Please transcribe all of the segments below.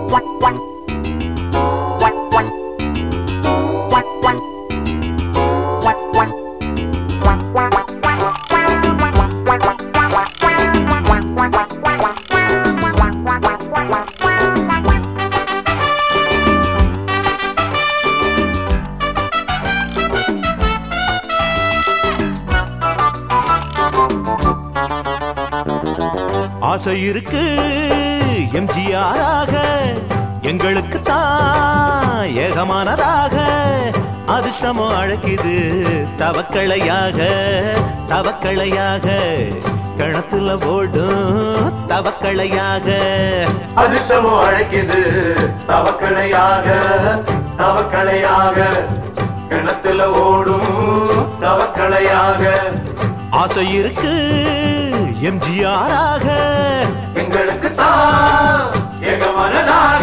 ஆசை இருக்கு எம்ஜிஆராக எங்களுக்கு தான் ஏகமானதாக அதிர்ஷ்டமோ அழைக்குது தவக்களையாக தவக்களையாக கிணத்துல ஓடும் தவக்களையாக அதிர்ஷ்டமோ அழைக்குது தவக்கலையாக தவக்கலையாக கிணத்துல ஓடும் தவக்கலையாக ஆசை இருக்கு எம்ஜிஆராக எங்களுக்கு தான் ஏகமனதாக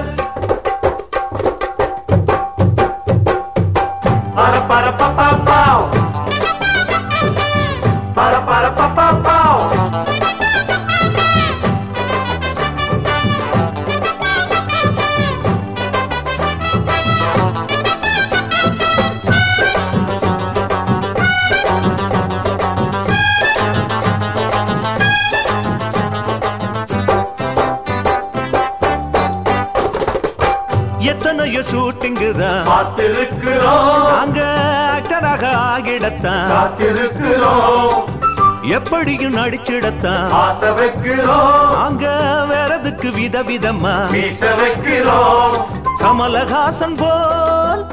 பர பர பப்பா பாவ் பர பர பப்பா பாவ் எத்தனையோ ஷூட்டிங்கு தான் காத்திருக்கிறோம் நாங்க ஆக்டராக ஆகிடத்தான் காத்திருக்கிறோம் எப்படியும் நடிச்சிடத்தான் ஆசை வைக்கிறோம் நாங்க வேறதுக்கு விதவிதமா வீச வைக்கிறோம் கமலஹாசன் போல்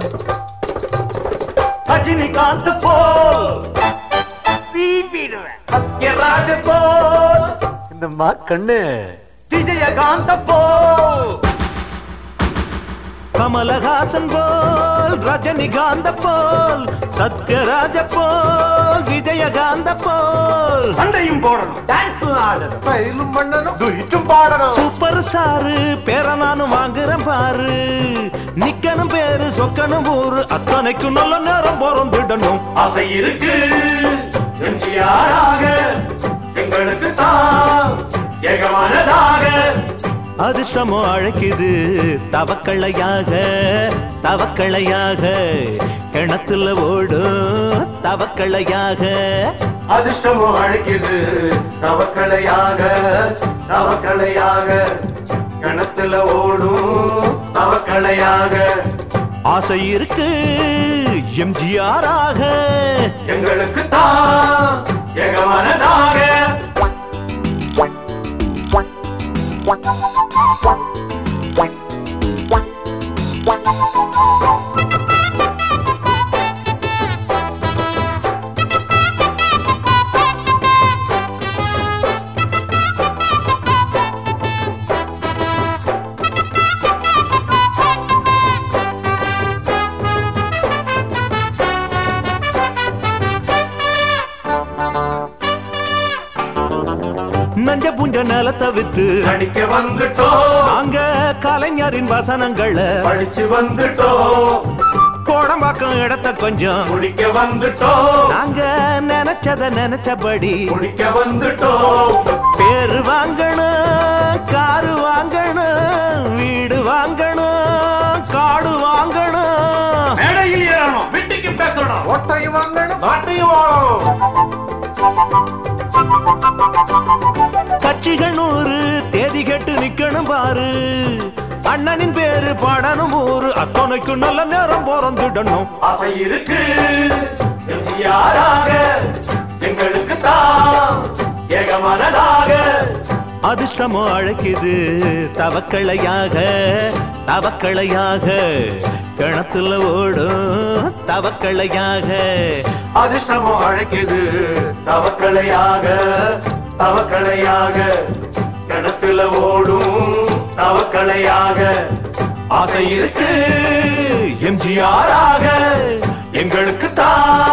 ரஜினிகாந்த் போல் சத்யராஜ போல் இந்த மா கண்ணு விஜயகாந்த போல் கமலஹாசன் போல் ரஜினிகாந்த போல் சத்யராஜ போல் விஜயகாந்த போல் சண்டையும் போடணும் டான்ஸ் ஆடணும் ஸ்டைலும் பண்ணணும் துயிட்டும் பாடணும் சூப்பர் ஸ்டாரு பேர நானும் வாங்குறேன் பாரு நிக்கணும் பேரு சொக்கணும் ஊரு அத்தனைக்கும் நல்ல நேரம் பிறந்துடணும் ஆசை இருக்கு எம்ஜிஆராக எங்களுக்கு தான் ஏகமானதாக அதிர்ஷ்டமோ அழைக்குது தவக்களையாக தவக்களையாக கிணத்துல ஓடும் தவக்களையாக அதிர்ஷ்டமோ அழைக்குது தவக்கலையாக தவக்கலையாக கிணத்துல ஓடும் தவக்கலையாக ஆசை இருக்கு எம்ஜிஆராக எங்களுக்கு தான் ஏகமானதாக நஞ்ச புஞ்ச நிலத்தை வித்து நடிக்க வந்துட்டோம் நாங்க கலைஞரின் வசனங்களை படிச்சு வந்துட்டோம் கோடம்பாக்கம் இடத்த கொஞ்சம் குடிக்க வந்துட்டோம் நாங்க நினைச்சத நினைச்சபடி குடிக்க வந்துட்டோம் பேரு வாங்கணும் காரு வாங்கணும் வீடு வாங்கணும் காடு வாங்கணும் மேடையில் ஏறணும் வீட்டுக்கு பேசணும் ஓட்டையும் வாங்கணும் நாட்டையும் வாழணும் கட்சிகள் நூறு தேதி கெட்டு நிக்கணும் பாரு அண்ணனின் பேரு பாடணும் ஊரு அத்தனைக்கு நல்ல நேரம் பிறந்துடணும் ஆசை இருக்கு எம்ஜிஆராக எங்களுக்கு தான் ஏகமனதாக அதிர்ஷ்டமோ அழைக்குது தவக்களையாக தவக்களையாக கிணத்துல ஓடும் தவக்களையாக அதிர்ஷ்டமோ அழைக்குது தவக்கலையாக தவக்கலையாக கிணத்துல ஓடும் தவக்கலையாக ஆசை இருக்கு எம்ஜிஆராக எங்களுக்கு தான்